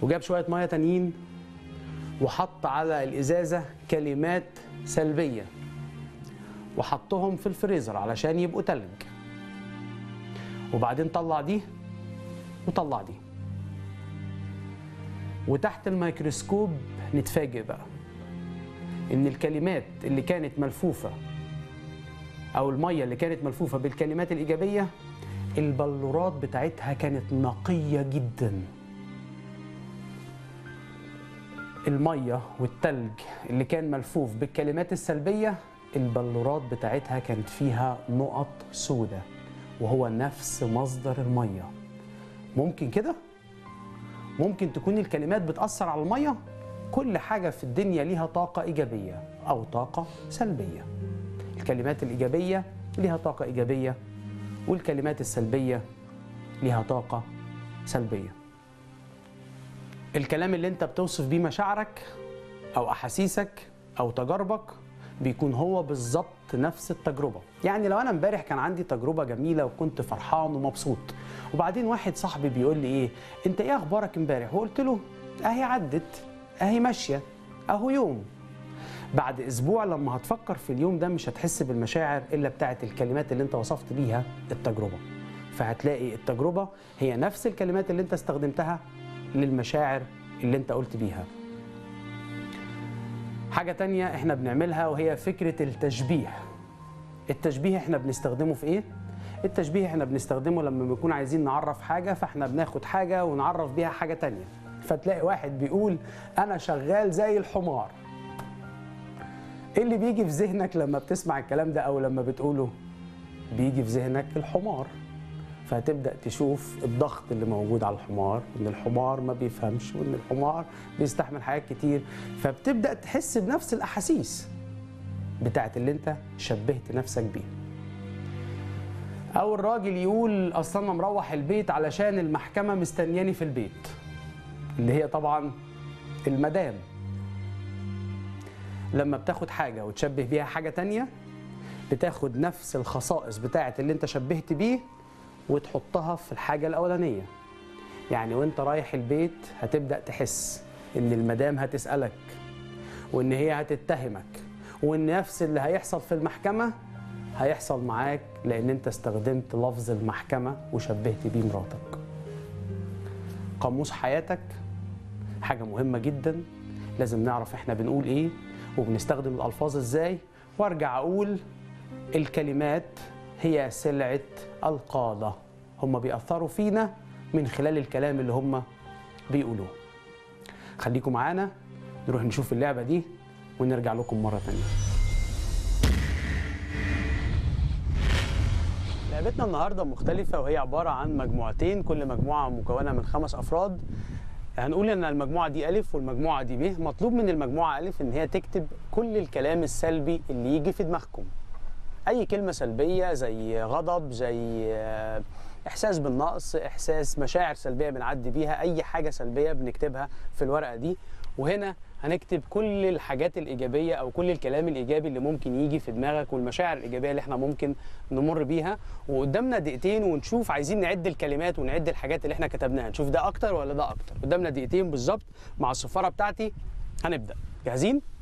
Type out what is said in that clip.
وجاب شويه ميه تانيين وحط على الازازه كلمات سلبيه وحطهم في الفريزر علشان يبقوا تلج وبعدين طلع دي وطلع دي وتحت الميكروسكوب نتفاجئ بقى ان الكلمات اللي كانت ملفوفه او الميه اللي كانت ملفوفه بالكلمات الايجابيه البلورات بتاعتها كانت نقيه جدا الميه والتلج اللي كان ملفوف بالكلمات السلبيه البلورات بتاعتها كانت فيها نقط سوداء وهو نفس مصدر الميه ممكن كده ممكن تكون الكلمات بتأثر على الميه كل حاجه في الدنيا ليها طاقه ايجابيه او طاقه سلبيه الكلمات الايجابيه ليها طاقه ايجابيه والكلمات السلبيه ليها طاقه سلبيه الكلام اللي انت بتوصف بيه مشاعرك او احاسيسك او تجاربك بيكون هو بالظبط نفس التجربه يعني لو انا امبارح كان عندي تجربه جميله وكنت فرحان ومبسوط وبعدين واحد صاحبي بيقول لي ايه انت ايه اخبارك امبارح وقلت له اهي عدت اهي ماشيه اهو يوم بعد اسبوع لما هتفكر في اليوم ده مش هتحس بالمشاعر الا بتاعت الكلمات اللي انت وصفت بيها التجربه فهتلاقي التجربه هي نفس الكلمات اللي انت استخدمتها للمشاعر اللي انت قلت بيها حاجة تانية احنا بنعملها وهي فكرة التشبيه التشبيه احنا بنستخدمه في ايه؟ التشبيه احنا بنستخدمه لما بنكون عايزين نعرف حاجة فاحنا بناخد حاجة ونعرف بيها حاجة تانية فتلاقي واحد بيقول انا شغال زي الحمار ايه اللي بيجي في ذهنك لما بتسمع الكلام ده او لما بتقوله بيجي في ذهنك الحمار فهتبدا تشوف الضغط اللي موجود على الحمار وان الحمار ما بيفهمش وان الحمار بيستحمل حاجات كتير فبتبدا تحس بنفس الاحاسيس بتاعت اللي انت شبهت نفسك بيه او الراجل يقول اصل انا مروح البيت علشان المحكمه مستنياني في البيت اللي هي طبعا المدام لما بتاخد حاجه وتشبه بيها حاجه تانية بتاخد نفس الخصائص بتاعت اللي انت شبهت بيه وتحطها في الحاجة الأولانية يعني وانت رايح البيت هتبدأ تحس ان المدام هتسألك وان هي هتتهمك وان نفس اللي هيحصل في المحكمة هيحصل معاك لان انت استخدمت لفظ المحكمة وشبهت بيه مراتك قاموس حياتك حاجة مهمة جدا لازم نعرف احنا بنقول ايه وبنستخدم الألفاظ ازاي وارجع اقول الكلمات هي سلعة القادة هم بيأثروا فينا من خلال الكلام اللي هم بيقولوه خليكم معانا نروح نشوف اللعبة دي ونرجع لكم مرة تانية لعبتنا النهاردة مختلفة وهي عبارة عن مجموعتين كل مجموعة مكونة من خمس أفراد هنقول ان المجموعه دي الف والمجموعه دي ب مطلوب من المجموعه الف ان هي تكتب كل الكلام السلبي اللي يجي في دماغكم اي كلمه سلبيه زي غضب زي احساس بالنقص احساس مشاعر سلبيه بنعدي بيها اي حاجه سلبيه بنكتبها في الورقه دي وهنا هنكتب كل الحاجات الايجابيه او كل الكلام الايجابي اللي ممكن يجي في دماغك والمشاعر الايجابيه اللي احنا ممكن نمر بيها وقدامنا دقيقتين ونشوف عايزين نعد الكلمات ونعد الحاجات اللي احنا كتبناها نشوف ده اكتر ولا ده اكتر قدامنا دقيقتين بالظبط مع الصفاره بتاعتي هنبدا جاهزين